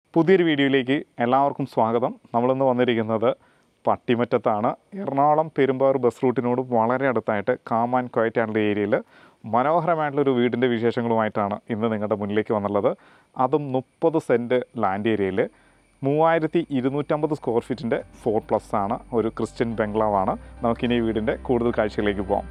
പുതിയൊരു വീഡിയോയിലേക്ക് എല്ലാവർക്കും സ്വാഗതം നമ്മളിന്ന് വന്നിരിക്കുന്നത് പട്ടിമറ്റത്താണ് എറണാകുളം പെരുമ്പാവൂർ ബസ് റൂട്ടിനോട് വളരെ അടുത്തായിട്ട് കാം ആൻഡ് ക്വയറ്റ് ആയിട്ടുള്ള ഏരിയയിൽ മനോഹരമായിട്ടുള്ളൊരു വീടിൻ്റെ വിശേഷങ്ങളുമായിട്ടാണ് ഇന്ന് നിങ്ങളുടെ മുന്നിലേക്ക് വന്നുള്ളത് അതും മുപ്പത് സെൻറ്റ് ലാൻഡ് ഏരിയയിൽ മൂവായിരത്തി ഇരുന്നൂറ്റമ്പത് സ്ക്വയർ ഫീറ്റിൻ്റെ ഫോർ പ്ലസ് ആണ് ഒരു ക്രിസ്ത്യൻ ബംഗ്ലാവാണ് നമുക്കിനി ഈ വീടിൻ്റെ കൂടുതൽ കാഴ്ചകളിലേക്ക് പോകാം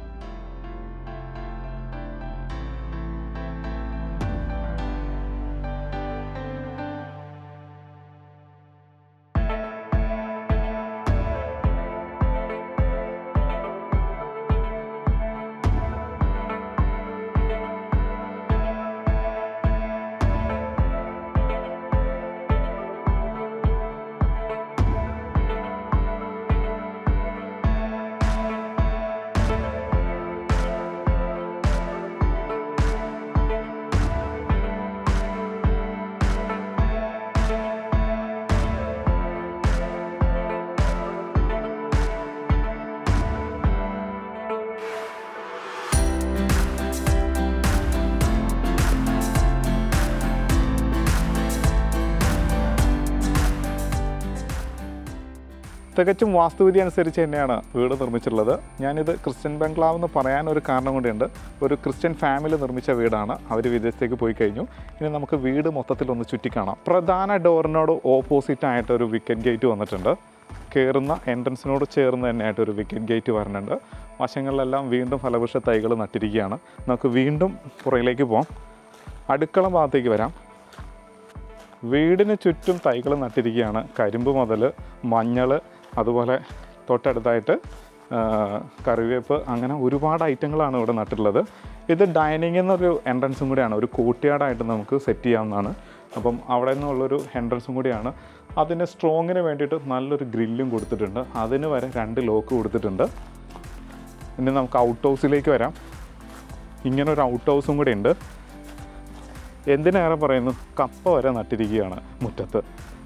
തികച്ചും വാസ്തുവിധി അനുസരിച്ച് തന്നെയാണ് വീട് നിർമ്മിച്ചിട്ടുള്ളത് ഞാനിത് ക്രിസ്ത്യൻ ബംഗ്ലാവ് എന്ന് പറയാൻ ഒരു കാരണം കൂടിയുണ്ട് ഒരു ക്രിസ്ത്യൻ ഫാമിലി നിർമ്മിച്ച വീടാണ് അവർ വിദേശത്തേക്ക് പോയി കഴിഞ്ഞു ഇനി നമുക്ക് വീട് മൊത്തത്തിൽ ഒന്ന് ചുറ്റിക്കാണാം പ്രധാന ഡോറിനോട് ഓപ്പോസിറ്റ് ആയിട്ട് ഒരു വിക്കറ്റ് ഗേറ്റ് വന്നിട്ടുണ്ട് കയറുന്ന എൻട്രൻസിനോട് ചേർന്ന് തന്നെയായിട്ട് ഒരു വിക്കറ്റ് ഗേറ്റ് വരുന്നുണ്ട് വശങ്ങളിലെല്ലാം വീണ്ടും ഫലവൃക്ഷ തൈകൾ നട്ടിരിക്കുകയാണ് നമുക്ക് വീണ്ടും പുറയിലേക്ക് പോകാം അടുക്കള ഭാഗത്തേക്ക് വരാം വീടിന് ചുറ്റും തൈകൾ നട്ടിരിക്കുകയാണ് കരിമ്പ് മുതൽ മഞ്ഞൾ അതുപോലെ തൊട്ടടുത്തായിട്ട് ആ, കറിവേപ്പ് അങ്ങനെ ഒരുപാട് ഐറ്റങ്ങളാണ് ഇവിടെ നട്ടിട്ടുള്ളത് ഇത് ഡൈനിങ് എന്നൊരു എൻട്രൻസും കൂടിയാണ് ഒരു കൂട്ടിയാടായിട്ട് നമുക്ക് സെറ്റ് ചെയ്യാവുന്നതാണ് അപ്പം അവിടെ നിന്നുള്ളൊരു എൻട്രൻസും കൂടിയാണ് അതിന് സ്ട്രോങ്ങിന് വേണ്ടിയിട്ട് നല്ലൊരു ഗ്രില്ലും കൊടുത്തിട്ടുണ്ട് അതിന് വരെ രണ്ട് ലോക്ക് കൊടുത്തിട്ടുണ്ട് ഇനി നമുക്ക് ഔട്ട് ഹൗസിലേക്ക് വരാം ഇങ്ങനെ ഒരു ഔട്ട് ഹൗസും കൂടി ഉണ്ട് എന്തിനേറെ പറയുന്നു കപ്പ വരെ നട്ടിരിക്കുകയാണ് മുറ്റത്ത്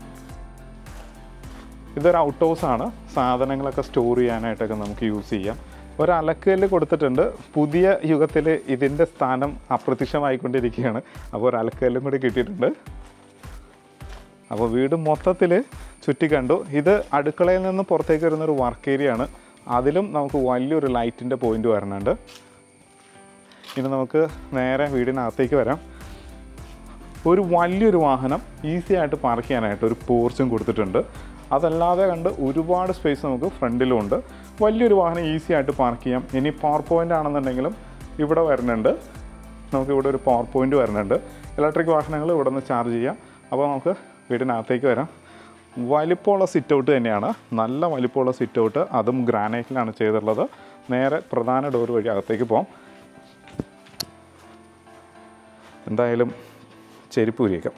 ഇതൊരു ഔട്ട് ഹൗസ് ആണ് സാധനങ്ങളൊക്കെ സ്റ്റോർ ചെയ്യാനായിട്ടൊക്കെ നമുക്ക് യൂസ് ചെയ്യാം ഒരു അലക്കല് കൊടുത്തിട്ടുണ്ട് പുതിയ യുഗത്തിൽ ഇതിൻ്റെ സ്ഥാനം അപ്രത്യക്ഷമായിക്കൊണ്ടിരിക്കുകയാണ് അപ്പോൾ ഒരു അലക്കല്ലും കൂടി കിട്ടിയിട്ടുണ്ട് അപ്പോൾ വീട് മൊത്തത്തിൽ ചുറ്റിക്കണ്ടു ഇത് അടുക്കളയിൽ നിന്ന് പുറത്തേക്ക് വരുന്ന ഒരു വർക്ക് ഏരിയ ആണ് അതിലും നമുക്ക് വലിയൊരു ലൈറ്റിൻ്റെ പോയിന്റ് വരണുണ്ട് ഇനി നമുക്ക് നേരെ വീടിനകത്തേക്ക് വരാം ഒരു വലിയൊരു വാഹനം ഈസി ആയിട്ട് പാർക്ക് ചെയ്യാനായിട്ട് ഒരു പോർച്ചും കൊടുത്തിട്ടുണ്ട് അതല്ലാതെ കണ്ട് ഒരുപാട് സ്പേസ് നമുക്ക് ഫ്രണ്ടിലും ഉണ്ട് വലിയൊരു വാഹനം ഈസി ആയിട്ട് പാർക്ക് ചെയ്യാം ഇനി പവർ പോയിൻ്റ് ആണെന്നുണ്ടെങ്കിലും ഇവിടെ വരുന്നുണ്ട് നമുക്ക് ഇവിടെ ഒരു പവർ പോയിൻ്റ് വരുന്നുണ്ട് ഇലക്ട്രിക് വാഹനങ്ങൾ ഇവിടെ നിന്ന് ചാർജ് ചെയ്യാം അപ്പോൾ നമുക്ക് വീടിനകത്തേക്ക് വരാം വലിപ്പമുള്ള സിറ്റ് ഔട്ട് തന്നെയാണ് നല്ല വലിപ്പമുള്ള സിറ്റ് ഔട്ട് അതും ഗ്രാനൈറ്റിലാണ് ചെയ്തിട്ടുള്ളത് നേരെ പ്രധാന ഡോർ വഴി അകത്തേക്ക് പോകാം എന്തായാലും ചെരുപ്പ് ഉരിയേക്കാം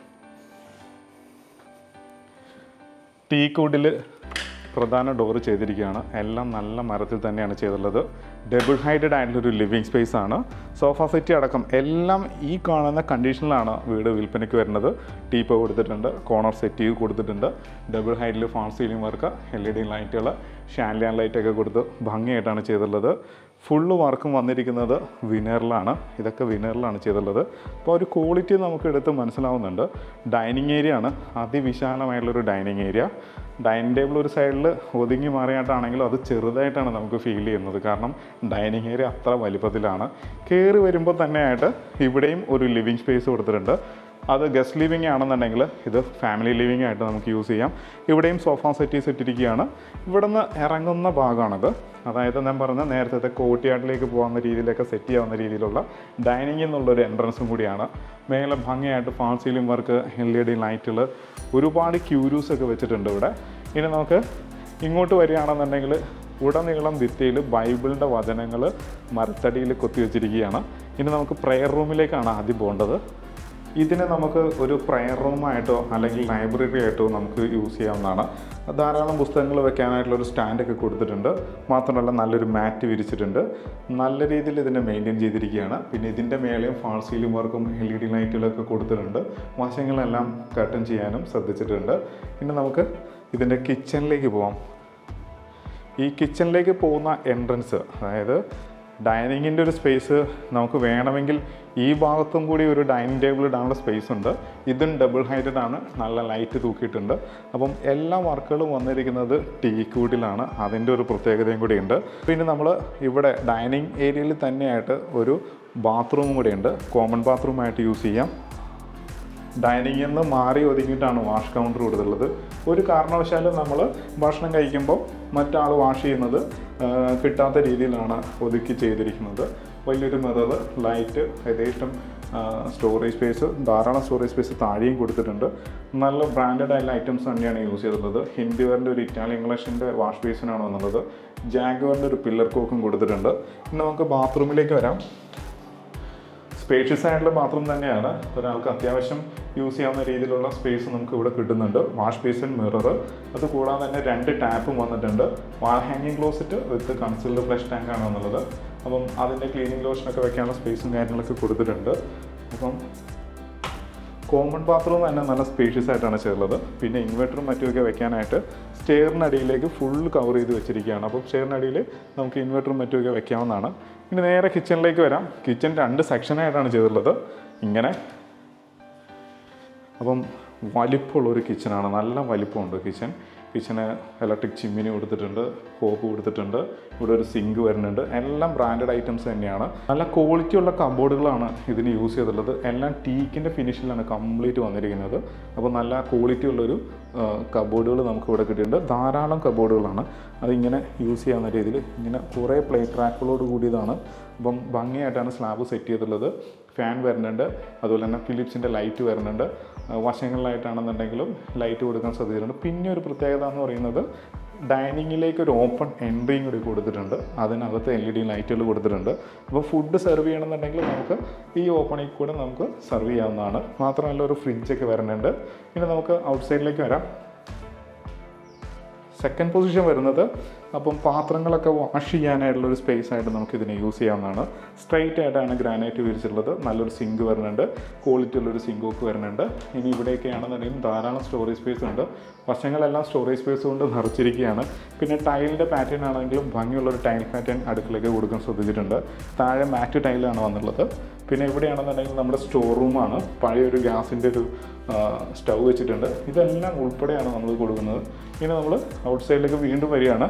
ടീ കൂഡിൽ പ്രധാന ഡോറ് ചെയ്തിരിക്കുകയാണ് എല്ലാം നല്ല മരത്തിൽ തന്നെയാണ് ചെയ്തിട്ടുള്ളത് ഡബിൾ ഹൈറ്റഡ് ആയിട്ടുള്ളൊരു ലിവിങ് സ്പേസ് ആണ് സോഫ സെറ്റ് അടക്കം എല്ലാം ഈ കാണുന്ന കണ്ടീഷനിലാണ് വീട് വിൽപ്പനയ്ക്ക് വരുന്നത് ടീപ്പ് കൊടുത്തിട്ടുണ്ട് കോർണർ സെറ്റ് കൊടുത്തിട്ടുണ്ട് ഡബിൾ ഹൈറ്റിൽ fall ceiling work L E D ലൈറ്റുകൾ ഷാൻലിയാൻ ലൈറ്റൊക്കെ കൊടുത്ത് ഭംഗിയായിട്ടാണ് ചെയ്തിട്ടുള്ളത് ഫുള്ള് വർക്കും വന്നിരിക്കുന്നത് വിനറിലാണ് ഇതൊക്കെ വിനറിലാണ് ചെയ്തിട്ടുള്ളത് അപ്പോൾ ഒരു ക്വാളിറ്റി നമുക്ക് എടുത്ത് മനസ്സിലാവുന്നുണ്ട് ഡൈനിങ് ഏരിയ ആണ് അതിവിശാലമായിട്ടുള്ളൊരു ഡൈനിങ് ഏരിയ ഡൈനിങ് ടേബിൾ ഒരു സൈഡിൽ ഒതുങ്ങി മാറിയായിട്ടാണെങ്കിലും അത് ചെറുതായിട്ടാണ് നമുക്ക് ഫീൽ ചെയ്യുന്നത് കാരണം ഡൈനിങ് ഏരിയ അത്ര വലിപ്പത്തിലാണ് കയറി വരുമ്പോൾ തന്നെയായിട്ട് ഇവിടെയും ഒരു ലിവിങ് സ്പേസ് കൊടുത്തിട്ടുണ്ട് അത് ഗസ്റ്റ് ലിവിങ് ആണെന്നുണ്ടെങ്കിൽ ഇത് ഫാമിലി ലിവിങ് ആയിട്ട് നമുക്ക് യൂസ് ചെയ്യാം ഇവിടെയും സോഫ സെറ്റീസ് ഇട്ടിരിക്കുകയാണ് ഇവിടെ നിന്ന് ഇറങ്ങുന്ന ഭാഗമാണിത് അതായത് ഞാൻ പറഞ്ഞ നേരത്തെ കോട്ടിയാട്ടിലേക്ക് പോകുന്ന രീതിയിലൊക്കെ സെറ്റ് ചെയ്യാവുന്ന രീതിയിലുള്ള ഡൈനിങ് എന്നുള്ളൊരു എൻട്രൻസും കൂടിയാണ് മേലെ ഭംഗിയായിട്ട് fall ceiling work L E D ലൈറ്റുകൾ ഒരുപാട് ക്യൂരൂസ് ഒക്കെ വെച്ചിട്ടുണ്ട് ഇവിടെ ഇനി നമുക്ക് ഇങ്ങോട്ട് വരികയാണെന്നുണ്ടെങ്കിൽ ഉടനീളം ഭിത്തിയിൽ ബൈബിളിൻ്റെ വചനങ്ങൾ മരത്തടിയിൽ കൊത്തിവെച്ചിരിക്കുകയാണ് ഇനി നമുക്ക് പ്രെയർ റൂമിലേക്കാണ് ആദ്യം പോകേണ്ടത് ഇതിനെ നമുക്ക് ഒരു പ്രയർ റൂമായിട്ടോ അല്ലെങ്കിൽ ലൈബ്രറി ആയിട്ടോ നമുക്ക് യൂസ് ചെയ്യാവുന്നതാണ് ധാരാളം പുസ്തകങ്ങൾ വെക്കാനായിട്ടുള്ള ഒരു സ്റ്റാൻഡൊക്കെ കൊടുത്തിട്ടുണ്ട് മാത്രമല്ല നല്ലൊരു മാറ്റ് വിരിച്ചിട്ടുണ്ട് നല്ല രീതിയിൽ ഇതിനെ മെയിൻറ്റെയിൻ ചെയ്തിരിക്കുകയാണ് പിന്നെ ഇതിൻ്റെ മേലെയും ഫാൾ സീലിംഗ് വർക്കും എൽ ഇ ഡി ലൈറ്റുകളൊക്കെ കൊടുത്തിട്ടുണ്ട് വശങ്ങളെല്ലാം കട്ടൻ ചെയ്യാനും ശ്രദ്ധിച്ചിട്ടുണ്ട് ഇനി നമുക്ക് ഇതിൻ്റെ കിച്ചണിലേക്ക് പോവാം ഈ കിച്ചണിലേക്ക് പോകുന്ന എൻട്രൻസ് അതായത് ഡൈനിങ്ങിൻ്റെ ഒരു സ്പേസ് നമുക്ക് വേണമെങ്കിൽ ഈ ഭാഗത്തും കൂടി ഒരു ഡൈനിങ് ടേബിൾ ഇടാനുള്ള സ്പേസ് ഉണ്ട് ഇതും ഡബിൾ ഹൈറ്റഡ് ആണ് നല്ല ലൈറ്റ് തൂക്കിയിട്ടുണ്ട് അപ്പം എല്ലാ വർക്കുകളും വന്നിരിക്കുന്നത് ടീ കൂട്ടിലാണ് അതിൻ്റെ ഒരു പ്രത്യേകതയും കൂടിയുണ്ട് പിന്നെ നമ്മൾ ഇവിടെ ഡൈനിങ് ഏരിയയിൽ തന്നെയായിട്ട് ഒരു ബാത്റൂമും കൂടിയുണ്ട് കോമൺ ബാത്റൂമായിട്ട് യൂസ് ചെയ്യാം ഡൈനിങ്ങിൽ നിന്ന് മാറി ഒതുങ്ങിയിട്ടാണ് വാഷ് കൗണ്ടർ കൊടുത്തുള്ളത് ഒരു കാരണവശാലും നമ്മൾ ഭക്ഷണം കഴിക്കുമ്പോൾ മറ്റാൾ വാഷ് ചെയ്യുന്നത് ആ, കിട്ടാത്ത രീതിയിലാണ് ഒതുക്കി ചെയ്തിരിക്കുന്നത് വലിയൊരു മിറർ ലൈറ്റ് ഏകദേശം സ്റ്റോറേജ് സ്പേസ് ധാരാളം സ്റ്റോറേജ് സ്പേസ് താഴെയും കൊടുത്തിട്ടുണ്ട് നല്ല ബ്രാൻഡഡ് ആയിട്ടുള്ള ഐറ്റംസ് തന്നെയാണ് യൂസ് ചെയ്തിട്ടുള്ളത് ഹിൻഡിവറിൻ്റെ ഒരു ഇറ്റാലിയൻ കളക്ഷൻ്റെ വാഷ് ബേസിനാണ് വന്നുള്ളത് ജാഗ്വറിൻ്റെ ഒരു പില്ലർ കോക്കും കൊടുത്തിട്ടുണ്ട് ഇനി നമുക്ക് ബാത്റൂമിലേക്ക് വരാം സ്പേഷ്യസ് ആയിട്ടുള്ള ബാത്റൂം തന്നെയാണ് ഒരാൾക്ക് അത്യാവശ്യം യൂസ് ചെയ്യാവുന്ന രീതിയിലുള്ള സ്പേസ് നമുക്ക് ഇവിടെ കിട്ടുന്നുണ്ട് വാഷ് ബേസിൻ മിറർ അത് കൂടാതെ തന്നെ രണ്ട് ടാപ്പും വന്നിട്ടുണ്ട് വാൾ ഹാങ്ങിങ് closet with concealed flush tank ആണ് വന്നുള്ളത് അപ്പം അതിൻ്റെ ക്ലീനിങ് ലോഷനൊക്കെ വെക്കാനുള്ള സ്പേസും കാര്യങ്ങളൊക്കെ കൊടുത്തിട്ടുണ്ട് അപ്പം കോമൺ ബാത്റൂം തന്നെ നല്ല സ്പേഷ്യസ് ആയിട്ടാണ് ചെയ്തുള്ളത് പിന്നെ ഇൻവെർട്ടറും മറ്റുമൊക്കെ വെക്കാനായിട്ട് സ്റ്റെയറിനടിയിലേക്ക് ഫുൾ കവർ ചെയ്ത് വെച്ചിരിക്കുകയാണ് അപ്പം സ്റ്റെയറിനടിയിൽ നമുക്ക് ഇൻവെർട്ടറും മറ്റുമൊക്കെ വെക്കാവുന്നതാണ് ഇനി നേരെ കിച്ചണിലേക്ക് വരാം കിച്ചൺ രണ്ട് സെക്ഷനായിട്ടാണ് ചെയ്തിട്ടുള്ളത് ഇങ്ങനെ അപ്പം വലിപ്പമുള്ള ഒരു കിച്ചണാണ് നല്ല വലിപ്പമുണ്ട് കിച്ചൺ കിച്ചന് ഇലക്ട്രിക് ചിമ്മിനി കൊടുത്തിട്ടുണ്ട് ഹോപ്പ് കൊടുത്തിട്ടുണ്ട് ഇവിടെ ഒരു സിങ്ക് വരുന്നുണ്ട് എല്ലാം ബ്രാൻഡഡ് ഐറ്റംസ് തന്നെയാണ് നല്ല ക്വാളിറ്റി ഉള്ള കബോർഡുകളാണ് ഇതിന് യൂസ് ചെയ്തിട്ടുള്ളത് എല്ലാം ടീക്കിൻ്റെ ഫിനിഷിലാണ് കംപ്ലീറ്റ് വന്നിരിക്കുന്നത് അപ്പോൾ നല്ല ക്വാളിറ്റി ഉള്ളൊരു കബോർഡുകൾ നമുക്ക് ഇവിടെ കിട്ടിയിട്ടുണ്ട് ധാരാളം കബോർഡുകളാണ് അതിങ്ങനെ യൂസ് ചെയ്യാവുന്ന രീതിയിൽ ഇങ്ങനെ കുറേ പ്ലേ ട്രാക്കുകളോട് കൂടിയതാണ് അപ്പം ഭംഗിയായിട്ടാണ് സ്ലാബ് സെറ്റ് ചെയ്തിട്ടുള്ളത് ഫാൻ വരുന്നുണ്ട് അതുപോലെ തന്നെ ഫിലിപ്സിൻ്റെ ലൈറ്റ് വരുന്നുണ്ട് ആ, വശങ്ങളിലായിട്ടാണെന്നുണ്ടെങ്കിലും ലൈറ്റ് കൊടുക്കാൻ സാധ്യതയുണ്ട് പിന്നെ ഒരു പ്രത്യേകത എന്ന് പറയുന്നത് ഡൈനിങ്ങിലേക്ക് ഒരു ഓപ്പൺ എൻട്രിയും കൂടി കൊടുത്തിട്ടുണ്ട് അതിനകത്ത് എൽ ഇ ഡി ലൈറ്റുകൾ കൊടുത്തിട്ടുണ്ട് അപ്പോൾ ഫുഡ് സെർവ് ചെയ്യണമെന്നുണ്ടെങ്കിൽ നമുക്ക് ഈ ഓപ്പണിൽ കൂടെ നമുക്ക് സെർവ് ചെയ്യാവുന്നതാണ് മാത്രമല്ല ഒരു ഫ്രിഡ്ജൊക്കെ വരുന്നുണ്ട് ഇനി നമുക്ക് ഔട്ട്സൈഡിലേക്ക് വരാം സെക്കൻഡ് പൊസിഷൻ വരുന്നത് അപ്പം പാത്രങ്ങളൊക്കെ വാഷ് ചെയ്യാനായിട്ടുള്ള ഒരു സ്പേസ് ആയിട്ട് നമുക്ക് ഇതിനെ യൂസ് ചെയ്യാവുന്നതാണ് സ്ട്രൈറ്റ് ആയിട്ടാണ് ഗ്രാനൈറ്റ് വിരിച്ചിട്ടുള്ളത് നല്ലൊരു സിങ്ക് വരുന്നുണ്ട് ക്വാളിറ്റി ഉള്ളൊരു സിങ്കോക്ക് വരുന്നുണ്ട് ഇനി ഇവിടെയൊക്കെ ആണെന്നുണ്ടെങ്കിൽ ധാരാളം സ്റ്റോറേജ് സ്പേസ് ഉണ്ട് വശങ്ങളെല്ലാം സ്റ്റോറേജ് സ്പേസ് കൊണ്ട് നിറച്ചിരിക്കുകയാണ് പിന്നെ ടൈലിൻ്റെ പാറ്റേൺ ആണെങ്കിലും ഭംഗിയുള്ളൊരു ടൈൽ പാറ്റേൺ അടുക്കളയ്ക്ക് കൊടുക്കാൻ ശ്രദ്ധിച്ചിട്ടുണ്ട് താഴെ മാറ്റ് ടൈലാണ് വന്നുള്ളത് പിന്നെ ഇവിടെയാണെന്നുണ്ടെങ്കിൽ നമ്മുടെ സ്റ്റോർ റൂമാണ് പഴയൊരു ഗ്യാസിൻ്റെ ഒരു സ്റ്റൗ വെച്ചിട്ടുണ്ട് ഇതെല്ലാം ഉൾപ്പെടെയാണ് നമ്മൾ കൊടുക്കുന്നത് ഇനി നമ്മൾ ഔട്ട് സൈഡിലേക്ക് വീണ്ടും വരികയാണ്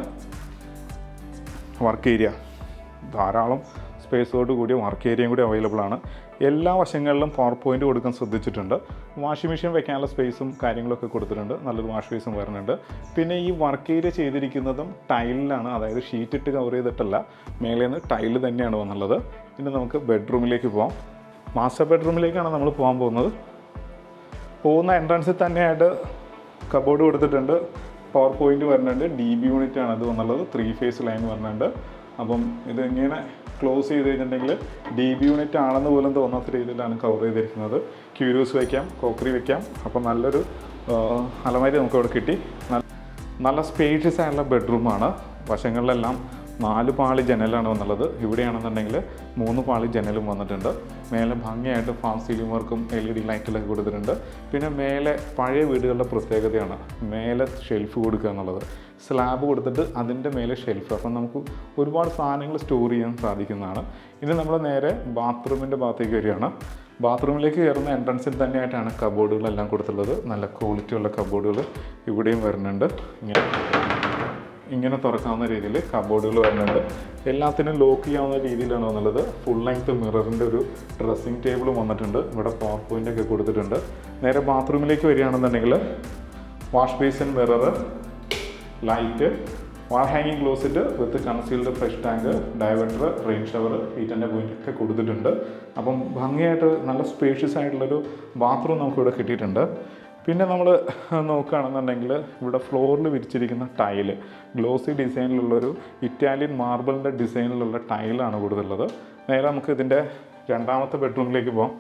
വർക്ക് ഏരിയ ധാരാളം സ്പേസോട് കൂടിയ വർക്ക് ഏരിയയും കൂടി അവൈലബിൾ ആണ് എല്ലാ വശങ്ങളിലും പവർ പോയിന്റ് കൊടുക്കാൻ ശ്രദ്ധിച്ചിട്ടുണ്ട് വാഷിംഗ് മെഷീൻ വെക്കാനുള്ള സ്പേസും കാര്യങ്ങളൊക്കെ കൊടുത്തിട്ടുണ്ട് നല്ലൊരു വാഷ് ബേസും വരുന്നുണ്ട് പിന്നെ ഈ വർക്ക് ഏരിയ ചെയ്തിരിക്കുന്നതും ടൈലിലാണ് അതായത് ഷീറ്റ് ഇട്ട് കവർ ചെയ്തിട്ടല്ല മേലെ നിന്ന് ടൈല് തന്നെയാണ് വന്നുള്ളത് ഇനി നമുക്ക് ബെഡ്റൂമിലേക്ക് പോവാം മാസ്റ്റർ ബെഡ്റൂമിലേക്കാണ് നമ്മൾ പോകാൻ പോകുന്നത് പോകുന്ന എൻട്രൻസിൽ തന്നെയായിട്ട് കബോർഡ് കൊടുത്തിട്ടുണ്ട് പവർ പോയിന്റ് വരുന്നുണ്ട് ഡി ബി യൂണിറ്റ് ആണ് ഇത് വന്നുള്ളത് ത്രീ ഫേസ് ലൈൻ വരുന്നുണ്ട് അപ്പം ഇത് ഇങ്ങനെ ക്ലോസ് ചെയ്ത് കഴിഞ്ഞിട്ടുണ്ടെങ്കിൽ ഡി ബി യൂണിറ്റ് ആണെന്ന് പോലും തോന്നാത്ത രീതിയിലാണ് കവർ ചെയ്തിരിക്കുന്നത് ക്യൂരിയസ് വയ്ക്കാം കോക്കറി വയ്ക്കാം അപ്പം നല്ലൊരു ആ, അലമാരി നമുക്ക് ഇവിടെ കിട്ടി നല്ല- നല്ല സ്പേഷ്യസ് ആയിട്ടുള്ള ബെഡ്റൂമാണ് വശങ്ങളിലെല്ലാം നാല് പാളി ജനലാണ് വന്നുള്ളത് ഇവിടെയാണെന്നുണ്ടെങ്കിൽ മൂന്ന് പാളി ജനലും വന്നിട്ടുണ്ട് മേലെ ഭംഗിയായിട്ട് ഫാം സീലിംഗ് വർക്കും എൽ ഇ ഡി ലൈറ്റിലൊക്കെ കൊടുത്തിട്ടുണ്ട് പിന്നെ മേലെ പഴയ വീടുകളുടെ പ്രത്യേകതയാണ് മേലെ ഷെൽഫ് കൊടുക്കുക എന്നുള്ളത് സ്ലാബ് കൊടുത്തിട്ട് അതിൻ്റെ മേലെ ഷെൽഫ് അപ്പം നമുക്ക് ഒരുപാട് സാധനങ്ങൾ സ്റ്റോർ ചെയ്യാൻ സാധിക്കുന്നതാണ് ഇനി നമ്മൾ നേരെ ബാത്റൂമിൻ്റെ ഭാഗത്തേക്ക് വരികയാണ് ബാത്റൂമിലേക്ക് കയറുന്ന എൻട്രൻസിൽ തന്നെയായിട്ടാണ് കബോർഡുകളെല്ലാം കൊടുത്തുള്ളത് നല്ല ക്വാളിറ്റി ഉള്ള കബോർഡുകൾ ഇവിടെയും വരുന്നുണ്ട് ഇങ്ങനെ ഇങ്ങനെ തുറക്കാവുന്ന രീതിയിൽ കബോർഡുകൾ വരുന്നുണ്ട് എല്ലാത്തിനും ലോക്ക് ചെയ്യാവുന്ന രീതിയിലാണ് വന്നുള്ളത് ഫുൾ ലെങ്ത് മിററിൻ്റെ ഒരു ഡ്രസ്സിങ് ടേബിളും വന്നിട്ടുണ്ട് ഇവിടെ പവർ പോയിൻ്റ് ഒക്കെ കൊടുത്തിട്ടുണ്ട് നേരെ ബാത്റൂമിലേക്ക് വരികയാണെന്നുണ്ടെങ്കിൽ wash basin mirror light wall ഹാങ്ങിങ് closet with concealed flush tank diverter rain shower ഹീറ്ററിൻ്റെ പോയിന്റ് ഒക്കെ കൊടുത്തിട്ടുണ്ട് അപ്പം ഭംഗിയായിട്ട് നല്ല സ്പേഷ്യസ് ആയിട്ടുള്ളൊരു ബാത്റൂം നമുക്കിവിടെ കിട്ടിയിട്ടുണ്ട് പിന്നെ നമ്മൾ നോക്കുകയാണെന്നുണ്ടെങ്കിൽ ഇവിടെ ഫ്ലോറിൽ വിരിച്ചിരിക്കുന്ന ടൈല് ഗ്ലോസി ഡിസൈനിലുള്ളൊരു ഇറ്റാലിയൻ മാർബിളിൻ്റെ ഡിസൈനിലുള്ള ടൈലാണ് കൂടുതലുള്ളത് നേരെ നമുക്ക് ഇതിൻ്റെ രണ്ടാമത്തെ ബെഡ്റൂമിലേക്ക് പോകാം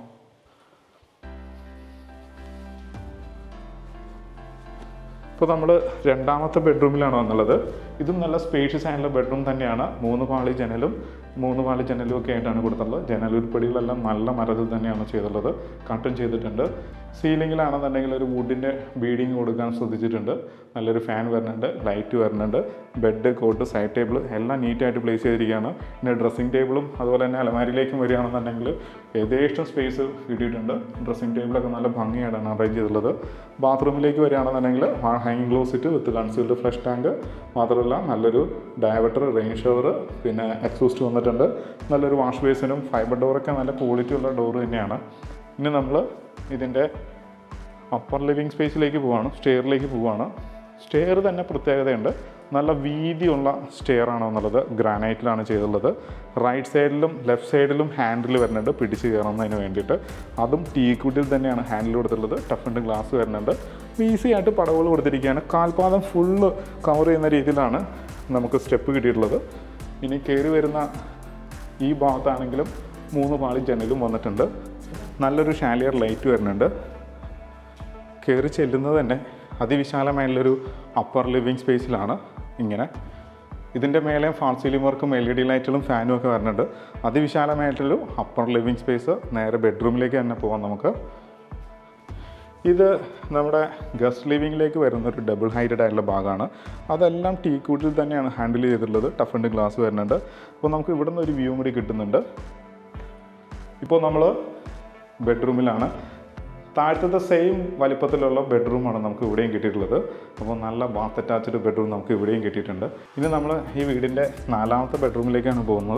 ഇപ്പോൾ നമ്മൾ രണ്ടാമത്തെ ബെഡ്റൂമിലാണ് വന്നുള്ളത് ഇതും നല്ല സ്പേഷ്യസ് ആയിട്ടുള്ള ബെഡ്റൂം തന്നെയാണ് മൂന്ന് പാളി ജനലും മൂന്ന് പാളി ജനലും ഒക്കെ ആയിട്ടാണ് കൊടുത്തുള്ളത് ജനലുരുപ്പടികളെല്ലാം നല്ല മരത്തിൽ തന്നെയാണ് ചെയ്തിട്ടുള്ളത് കട്ടും ചെയ്തിട്ടുണ്ട് സീലിങ്ങിലാണെന്നുണ്ടെങ്കിൽ ഒരു വുഡിൻ്റെ ബീഡിങ് കൊടുക്കാൻ ശ്രദ്ധിച്ചിട്ടുണ്ട് നല്ലൊരു ഫാൻ വരുന്നുണ്ട് ലൈറ്റ് വരുന്നുണ്ട് ബെഡ് കോട്ട് സൈഡ് ടേബിൾ എല്ലാം നീറ്റായിട്ട് പ്ലേസ് ചെയ്തിരിക്കുകയാണ് പിന്നെ ഡ്രസ്സിംഗ് ടേബിളും അതുപോലെ തന്നെ അലമാരിയിലേക്കും വരികയാണെന്നുണ്ടെങ്കിൽ ഏകദേശം സ്പേസ് കിട്ടിയിട്ടുണ്ട് ഡ്രസ്സിംഗ് ടേബിളൊക്കെ നല്ല ഭംഗിയായിട്ടാണ് അറേഞ്ച് ചെയ്തിട്ടുള്ളത് ബാത്റൂമിലേക്ക് വരികയാണെന്നുണ്ടെങ്കിൽ ഹാങ്ങിങ് closet with concealed flush tank മാത്രമല്ല നല്ലൊരു ഡയവട്ടർ റെയിൻ ഷവർ പിന്നെ എക്സോസ്റ്റ് വന്നിട്ടുണ്ട് നല്ലൊരു വാഷ് ബേസിനും ഫൈബർ ഡോറൊക്കെ നല്ല ക്വാളിറ്റി ഉള്ള ഡോർ തന്നെയാണ് ഇനി നമ്മൾ ഇതിൻ്റെ അപ്പർ ലിവിങ് സ്പേസിലേക്ക് പോവാണ് സ്റ്റെയറിലേക്ക് പോവാണ് സ്റ്റെയർ തന്നെ പ്രത്യേകതയുണ്ട് നല്ല വീതിയുള്ള സ്റ്റെയർ ആണോ എന്നുള്ളത് ഗ്രാനൈറ്റിലാണ് ചെയ്തിട്ടുള്ളത് റൈറ്റ് സൈഡിലും ലെഫ്റ്റ് സൈഡിലും ഹാൻഡിൽ വരുന്നുണ്ട് പിടിച്ച് കയറുന്നതിന് വേണ്ടിയിട്ട് അതും ടീക്കുഡിൽ തന്നെയാണ് ഹാൻഡിൽ കൊടുത്തിട്ടുള്ളത് ടഫിൻ്റെ ഗ്ലാസ് വരുന്നുണ്ട് ഈസി ആയിട്ട് പടവുകൾ കൊടുത്തിരിക്കുകയാണ് കാൽപാദം ഫുള്ള് കവർ ചെയ്യുന്ന രീതിയിലാണ് നമുക്ക് സ്റ്റെപ്പ് കിട്ടിയിട്ടുള്ളത് ഇനി കയറി വരുന്ന ഈ ഭാഗത്താണെങ്കിലും മൂന്ന് പാളി ജനലും വന്നിട്ടുണ്ട് നല്ലൊരു ഷാലിയർ ലൈറ്റ് വരുന്നുണ്ട് കയറി ചെല്ലുന്നത് തന്നെ അതിവിശാലമായുള്ളൊരു അപ്പർ ലിവിങ് സ്പേസിലാണ് ഇങ്ങനെ ഇതിൻ്റെ മേലെ ഫാൾ സീലിംഗ് വർക്കും എൽ ഇ ഡി ലൈറ്റുകളും ഫാനും ഒക്കെ വരുന്നുണ്ട് അതിവിശാലമായിട്ടൊരു അപ്പർ ലിവിങ് സ്പേസ് നേരെ ബെഡ്റൂമിലേക്ക് തന്നെ പോകാം നമുക്ക് ഇത് നമ്മുടെ ഗസ്റ്റ് ലിവിങ്ങിലേക്ക് വരുന്ന ഒരു ഡബിൾ ഹൈറ്റഡ് ആയിട്ടുള്ള ഭാഗമാണ് അതെല്ലാം ടീ കൂട്ടിൽ തന്നെയാണ് ഹാൻഡിൽ ചെയ്തിട്ടുള്ളത് ടഫ് ആൻഡ് ഗ്ലാസ് വരുന്നുണ്ട് അപ്പോൾ നമുക്ക് ഇവിടുന്ന് ഒരു വ്യൂ കൂടി കിട്ടുന്നുണ്ട് ഇപ്പോൾ നമ്മൾ ബെഡ്റൂമിലാണ് താഴത്തെ സെയിം വലിപ്പത്തിലുള്ള ബെഡ്റൂമാണ് നമുക്ക് ഇവിടെയും കിട്ടിയിട്ടുള്ളത് അപ്പോൾ നല്ല ബാത്ത് അറ്റാച്ച്ഡ് ബെഡ്റൂം നമുക്ക് ഇവിടെയും കിട്ടിയിട്ടുണ്ട് ഇനി നമ്മൾ ഈ വീടിൻ്റെ നാലാമത്തെ ബെഡ്റൂമിലേക്കാണ് പോകുന്നത്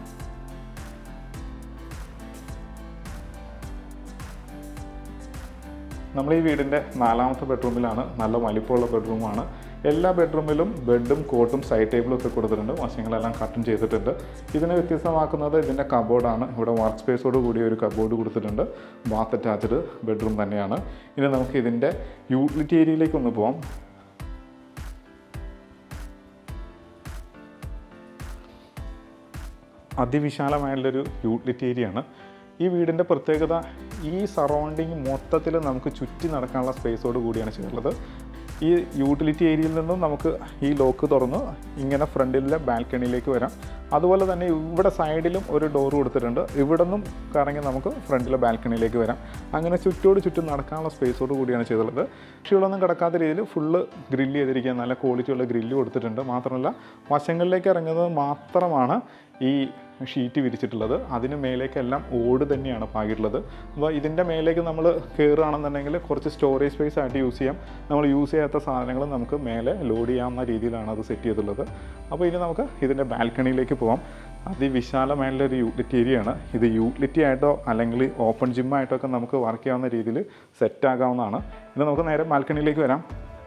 നമ്മൾ ഈ വീടിൻ്റെ നാലാമത്തെ ബെഡ്റൂമിലാണ് നല്ല വലിപ്പമുള്ള ബെഡ്റൂമാണ് എല്ലാ ബെഡ്റൂമിലും ബെഡും കോട്ടും സൈഡ് ടേബിളും ഒക്കെ കൊടുത്തിട്ടുണ്ട് വശങ്ങളെല്ലാം കട്ടും ചെയ്തിട്ടുണ്ട് ഇതിനെ വ്യത്യസ്തമാക്കുന്നത് ഇതിൻ്റെ കബോർഡാണ് ഇവിടെ വർക്ക് സ്പേസോട് കൂടി ഒരു കബോർഡ് കൊടുത്തിട്ടുണ്ട് ബാത്ത് അറ്റാച്ച്ഡ് ബെഡ്റൂം തന്നെയാണ് ഇനി നമുക്ക് ഇതിൻ്റെ യൂട്ടിലിറ്റി ഏരിയയിലേക്ക് ഒന്ന് പോവാം അതിവിശാലമായുള്ളൊരു യൂട്ടിലിറ്റി ഏരിയയാണ് ഈ വീടിൻ്റെ പ്രത്യേകത ഈ സറൗണ്ടിങ് മൊത്തത്തിൽ നമുക്ക് ചുറ്റി നടക്കാനുള്ള സ്പേസോട് കൂടിയാണ് ചെയ്തിട്ടുള്ളത് ഈ യൂട്ടിലിറ്റി ഏരിയയിൽ നിന്നും നമുക്ക് ഈ ലോക്ക് തുറന്ന് ഇങ്ങനെ ഫ്രണ്ടിലെ ബാൽക്കണിയിലേക്ക് വരാം അതുപോലെ തന്നെ ഇവിടെ സൈഡിലും ഒരു ഡോർ കൊടുത്തിട്ടുണ്ട് ഇവിടെ നിന്നും കറങ്ങി നമുക്ക് ഫ്രണ്ടിലെ ബാൽക്കണിയിലേക്ക് വരാം അങ്ങനെ ചുറ്റോട് ചുറ്റും നടക്കാനുള്ള സ്പേസോട് കൂടിയാണ് ചെയ്തിട്ടുള്ളത് പക്ഷികളൊന്നും കിടക്കാത്ത രീതിയിൽ ഫുള്ള് ഗ്രില്ല് ചെയ്തിരിക്കുക നല്ല ക്വാളിറ്റിയുള്ള ഗ്രില്ല് കൊടുത്തിട്ടുണ്ട് മാത്രമല്ല വശങ്ങളിലേക്ക് ഇറങ്ങുന്നത് മാത്രമാണ് ഈ ഷീറ്റ് വിരിച്ചിട്ടുള്ളത് അതിന് മേലേക്കെല്ലാം ഓട് തന്നെയാണ് പാകിയിട്ടുള്ളത് അപ്പോൾ ഇതിൻ്റെ മേലേക്ക് നമ്മൾ കയറുകയാണെന്നുണ്ടെങ്കിൽ കുറച്ച് സ്റ്റോറേജ് സ്പേസ് ആയിട്ട് യൂസ് ചെയ്യാം നമ്മൾ യൂസ് ചെയ്യാത്ത സാധനങ്ങൾ നമുക്ക് മേലെ ലോഡ് ചെയ്യാവുന്ന രീതിയിലാണ് അത് സെറ്റ് ചെയ്തിട്ടുള്ളത് അപ്പോൾ ഇനി നമുക്ക് ഇതിൻ്റെ ബാൽക്കണിയിലേക്ക് പോകാം അതിവിശാലമായുള്ള ഒരു യൂട്ടിലിറ്റി ഏരിയയാണ് ഇത് യൂട്ടിലിറ്റി ആയിട്ടോ അല്ലെങ്കിൽ ഓപ്പൺ ജിമ്മായിട്ടോ ഒക്കെ നമുക്ക് വർക്ക് ചെയ്യാവുന്ന രീതിയിൽ സെറ്റ് ആകാവുന്നതാണ് ഇനി നമുക്ക് നേരെ ബാൽക്കണിയിലേക്ക് വരാം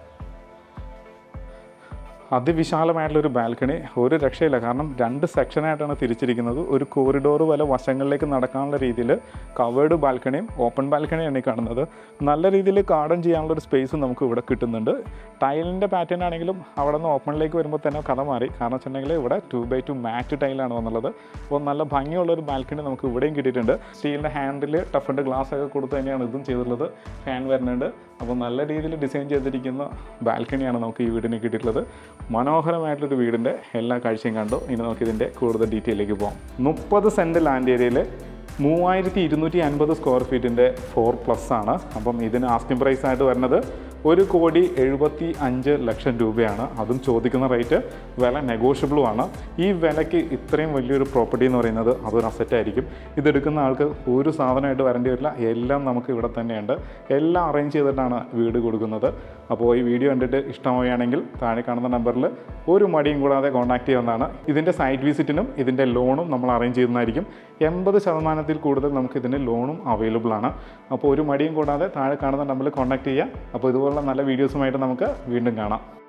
അതിവിശാലമായിട്ടുള്ള ഒരു ബാൽക്കണി ഒരു രക്ഷയില്ല കാരണം രണ്ട് സെക്ഷനായിട്ടാണ് തിരിച്ചിരിക്കുന്നത് ഒരു കോറിഡോർ പോലെ വശങ്ങളിലേക്ക് നടക്കാനുള്ള രീതിയിൽ കവേർഡ് ബാൽക്കണിയും ഓപ്പൺ ബാൽക്കണിയാണ് ഈ കാണുന്നത് നല്ല രീതിയിൽ ഗാർഡൻ ചെയ്യാനുള്ള ഒരു സ്പേസ് നമുക്ക് ഇവിടെ കിട്ടുന്നുണ്ട് ടൈലിൻ്റെ പാറ്റേൺ ആണെങ്കിലും അവിടെ നിന്ന് ഓപ്പണിലേക്ക് വരുമ്പോൾ തന്നെ കഥ മാറി കാരണം വെച്ചിട്ടുണ്ടെങ്കിൽ ഇവിടെ ടു ബൈ ടു മാറ്റ് ടൈലാണ് വന്നുള്ളത് അപ്പോൾ നല്ല ഭംഗിയുള്ള ഒരു ബാൽക്കണി നമുക്ക് ഇവിടെയും കിട്ടിയിട്ടുണ്ട് സ്റ്റീലിൻ്റെ ഹാൻഡിൽ ടഫിൻ്റെ ഗ്ലാസ് ഒക്കെ കൊടുത്ത് തന്നെയാണ് ഇതും ചെയ്തിട്ടുള്ളത് ഫാൻ വരുന്നുണ്ട് അപ്പോൾ നല്ല രീതിയിൽ ഡിസൈൻ ചെയ്തിരിക്കുന്ന ബാൽക്കണിയാണ് നമുക്ക് ഈ വീടിന് കിട്ടിയിട്ടുള്ളത് മനോഹരമായിട്ടൊരു വീടിൻ്റെ എല്ലാ കാഴ്ചയും കണ്ടു ഇനി നമുക്ക് ഇതിൻ്റെ കൂടുതൽ ഡീറ്റെയിലേക്ക് പോകാം മുപ്പത് സെൻറ്റ് ലാൻഡ് ഏരിയയിൽ മൂവായിരത്തി ഇരുന്നൂറ്റി അൻപത് സ്ക്വയർ ഫീറ്റിൻ്റെ ഫോർ പ്ലസ് ആണ് അപ്പം ഇതിന് ആസ്കിംഗ് പ്രൈസ് ആയിട്ട് വരുന്നത് ഒരു കോടി എഴുപത്തി അഞ്ച് ലക്ഷം രൂപയാണ് അതും ചോദിക്കുന്ന റേറ്റ് വില നെഗോഷ്യബിളും ആണ് ഈ വിലയ്ക്ക് ഇത്രയും വലിയൊരു പ്രോപ്പർട്ടി എന്ന് പറയുന്നത് അതൊരു അസറ്റ് ആയിരിക്കും ഇതെടുക്കുന്ന ആൾക്ക് ഒരു സാധനമായിട്ട് വരേണ്ടി വരില്ല എല്ലാം നമുക്ക് ഇവിടെ തന്നെയുണ്ട് എല്ലാം അറേഞ്ച് ചെയ്തിട്ടാണ് വീട് കൊടുക്കുന്നത് അപ്പോൾ ഈ വീഡിയോ കണ്ടിട്ട് ഇഷ്ടമാവുകയാണെങ്കിൽ താഴെ കാണുന്ന നമ്പറിൽ ഒരു മടിയും കൂടാതെ കോൺടാക്ട് ചെയ്യാവുന്നതാണ് ഇതിൻ്റെ സൈറ്റ് വിസിറ്റിനും ഇതിൻ്റെ ലോണും നമ്മൾ അറേഞ്ച് ചെയ്യുന്നതായിരിക്കും എൺപത് ശതമാനത്തിൽ കൂടുതൽ നമുക്ക് ഇതിന് ലോണും അവൈലബിൾ ആണ് അപ്പോൾ ഒരു മടിയും കൂടാതെ താഴെ കാണുന്ന നമ്പറിൽ കോൺടാക്ട് ചെയ്യുക അപ്പോൾ ഇതുപോലുള്ള നല്ല വീഡിയോസുമായിട്ട് നമുക്ക് വീണ്ടും കാണാം